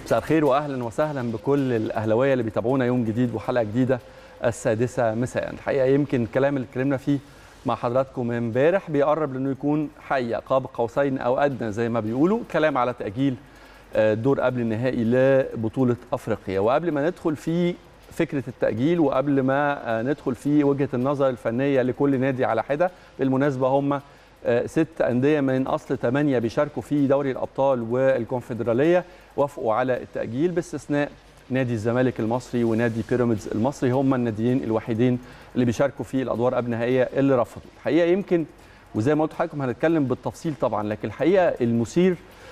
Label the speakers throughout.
Speaker 1: مساء الخير واهلا وسهلا بكل الاهلاويه اللي بيتابعونا يوم جديد وحلقه جديده السادسه مساء الحقيقه يمكن الكلام اللي اتكلمنا فيه مع حضراتكم امبارح بيقرب لانه يكون حقيقه قاب قوسين او ادنى زي ما بيقولوا كلام على تاجيل الدور قبل النهائي لبطوله افريقيا وقبل ما ندخل في فكره التاجيل وقبل ما ندخل في وجهه النظر الفنيه لكل نادي على حده بالمناسبه هم ست أندية من أصل ثمانية بيشاركوا في دوري الأبطال والكونفدرالية وافقوا على التأجيل باستثناء نادي الزمالك المصري ونادي بيراميدز المصري هم الناديين الوحيدين اللي بيشاركوا في الأدوار قبل النهائية اللي رفضوا الحقيقة يمكن وزي ما قلت لحضراتكم هنتكلم بالتفصيل طبعا لكن الحقيقة المثير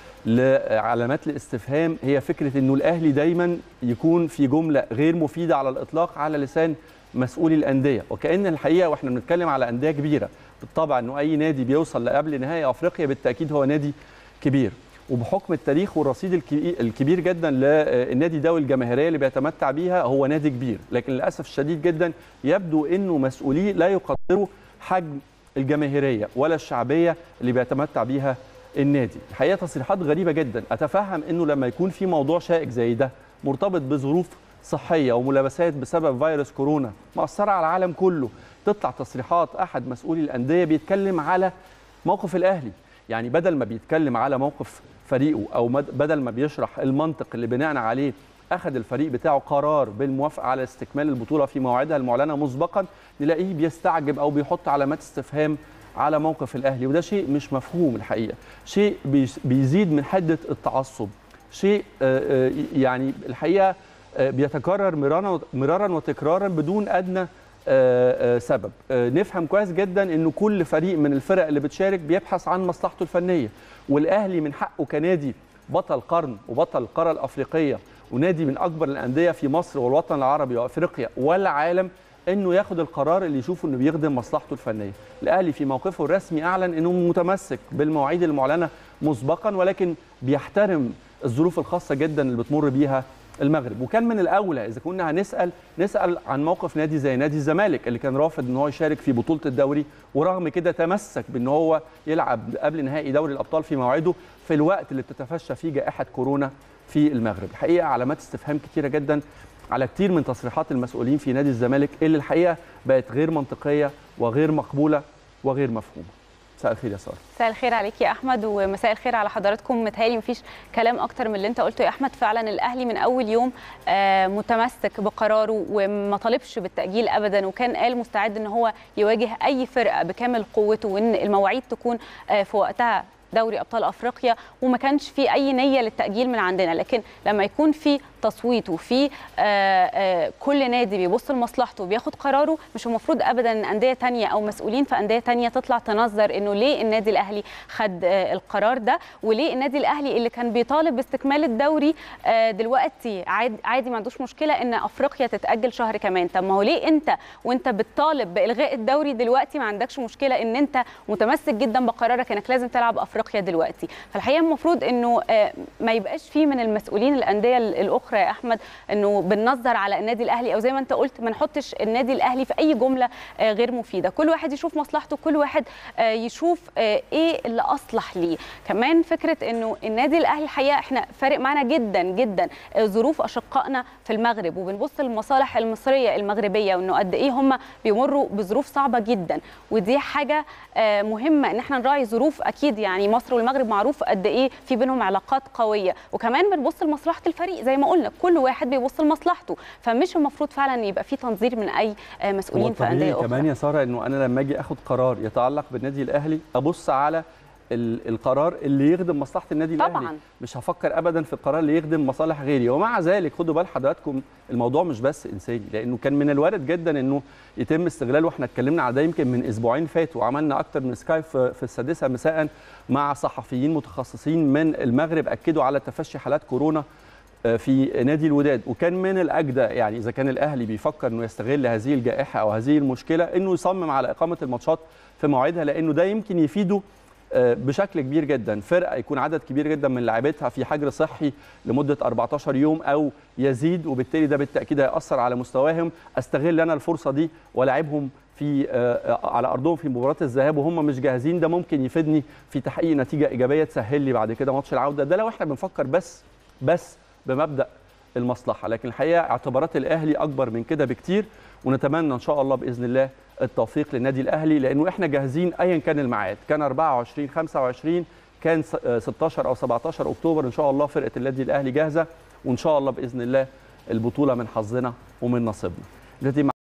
Speaker 1: لعلامات الاستفهام هي فكرة أنه الأهلي دايما يكون في جملة غير مفيدة على الإطلاق على لسان مسؤولي الأندية وكأن الحقيقة وإحنا بنتكلم على أندية كبيرة بالطبع انه اي نادي بيوصل لقبل نهائي افريقيا بالتاكيد هو نادي كبير وبحكم التاريخ والرصيد الكبير جدا للنادي ده والجماهيريه اللي بيتمتع بيها هو نادي كبير لكن للاسف الشديد جدا يبدو انه مسؤوليه لا يقدروا حجم الجماهيريه ولا الشعبيه اللي بيتمتع بيها النادي الحقيقه تصريحات غريبه جدا اتفهم انه لما يكون في موضوع شائك زي ده مرتبط بظروف صحيه وملابسات بسبب فيروس كورونا مأثره على العالم كله تطلع تصريحات احد مسؤولي الانديه بيتكلم على موقف الاهلي يعني بدل ما بيتكلم على موقف فريقه او بدل ما بيشرح المنطق اللي بناء عليه اخذ الفريق بتاعه قرار بالموافقه على استكمال البطوله في موعدها المعلنه مسبقا نلاقيه بيستعجب او بيحط علامات استفهام على موقف الاهلي وده شيء مش مفهوم الحقيقه شيء بيزيد من حده التعصب شيء يعني الحقيقه بيتكرر مرارا مرارا وتكرارا بدون ادنى سبب نفهم كويس جدا انه كل فريق من الفرق اللي بتشارك بيبحث عن مصلحته الفنيه والاهلي من حقه كنادي بطل قرن وبطل القاره الافريقيه ونادي من اكبر الانديه في مصر والوطن العربي وافريقيا والعالم انه ياخد القرار اللي يشوفه انه بيخدم مصلحته الفنيه الاهلي في موقفه الرسمي اعلن انه متمسك بالمواعيد المعلنه مسبقا ولكن بيحترم الظروف الخاصه جدا اللي بتمر بيها المغرب وكان من الاولى اذا كنا هنسال نسال عن موقف نادي زي نادي الزمالك اللي كان رافض ان هو يشارك في بطوله الدوري ورغم كده تمسك بان هو يلعب قبل نهائي دوري الابطال في موعده في الوقت اللي بتتفشى فيه جائحه كورونا في المغرب الحقيقه علامات استفهام كتيره جدا على كتير من تصريحات المسؤولين في نادي الزمالك اللي الحقيقه بقت غير منطقيه وغير مقبوله وغير مفهومه مساء الخير يا ساره
Speaker 2: مساء الخير عليك يا احمد ومساء الخير على حضراتكم متهيألي مفيش كلام اكتر من اللي انت قلته يا احمد فعلا الاهلي من اول يوم متمسك بقراره وما طالبش بالتاجيل ابدا وكان قال مستعد ان هو يواجه اي فرقه بكامل قوته وان المواعيد تكون في وقتها دوري ابطال افريقيا وما كانش في اي نيه للتاجيل من عندنا لكن لما يكون في تصويت وفي كل نادي بيبص لمصلحته وبياخد قراره مش المفروض ابدا ان انديه تانية او مسؤولين في انديه تانية تطلع تنظر انه ليه النادي الاهلي خد القرار ده وليه النادي الاهلي اللي كان بيطالب باستكمال الدوري دلوقتي عادي ما عندوش مشكله ان افريقيا تتاجل شهر كمان طب ما هو ليه انت وانت بتطالب بالغاء الدوري دلوقتي ما عندكش مشكله ان انت متمسك جدا بقرارك انك لازم تلعب افريقيا دلوقتي فالحقيقه المفروض انه ما يبقاش فيه من المسؤولين الانديه الاخرى يا احمد انه بننظر على النادي الاهلي او زي ما انت قلت ما نحطش النادي الاهلي في اي جمله غير مفيده كل واحد يشوف مصلحته كل واحد يشوف ايه اللي اصلح ليه كمان فكره انه النادي الاهلي الحقيقه احنا فارق معانا جدا جدا ظروف اشقائنا في المغرب وبنبص للمصالح المصريه المغربيه وانه قد ايه هم بيمروا بظروف صعبه جدا ودي حاجه مهمه ان احنا نراعي ظروف اكيد يعني مصر والمغرب معروف قد ايه في بينهم علاقات قويه وكمان بنبص لمصلحه الفريق زي ما قلنا كل واحد بيبص لمصلحته فمش المفروض فعلا يبقى في تنظير من اي مسؤولين في انديه اخرى
Speaker 1: كمان يا ساره انه انا لما اجي اخد قرار يتعلق بالنادي الاهلي ابص على القرار اللي يخدم مصلحه النادي
Speaker 2: طبعاً.
Speaker 1: الاهلي مش هفكر ابدا في القرار اللي يخدم مصالح غيري ومع ذلك خدوا بال حضراتكم الموضوع مش بس انساني لانه كان من الوارد جدا انه يتم استغلال واحنا اتكلمنا على ده يمكن من اسبوعين فاتوا وعملنا اكتر من سكاي في, في السادسه مساء مع صحفيين متخصصين من المغرب اكدوا على تفشي حالات كورونا في نادي الوداد وكان من الاجدى يعني اذا كان الاهلي بيفكر انه يستغل هذه الجائحه او هذه المشكله انه يصمم على اقامه الماتشات في مواعيدها لانه ده يمكن يفيده بشكل كبير جدا فرقه يكون عدد كبير جدا من لاعبتها في حجر صحي لمده 14 يوم او يزيد وبالتالي ده بالتاكيد هياثر على مستواهم استغل انا الفرصه دي ولاعبهم في على ارضهم في مباراه الذهاب وهم مش جاهزين ده ممكن يفيدني في تحقيق نتيجه ايجابيه تسهل لي بعد كده ماتش العوده ده لو احنا بنفكر بس بس بمبدا المصلحه لكن الحقيقه اعتبارات الاهلي اكبر من كده بكتير ونتمنى ان شاء الله باذن الله التوفيق للنادي الاهلي لانه احنا جاهزين ايا كان الميعاد كان 24 25 كان 16 او 17 اكتوبر ان شاء الله فرقه النادي الاهلي جاهزه وان شاء الله باذن الله البطوله من حظنا ومن نصيبنا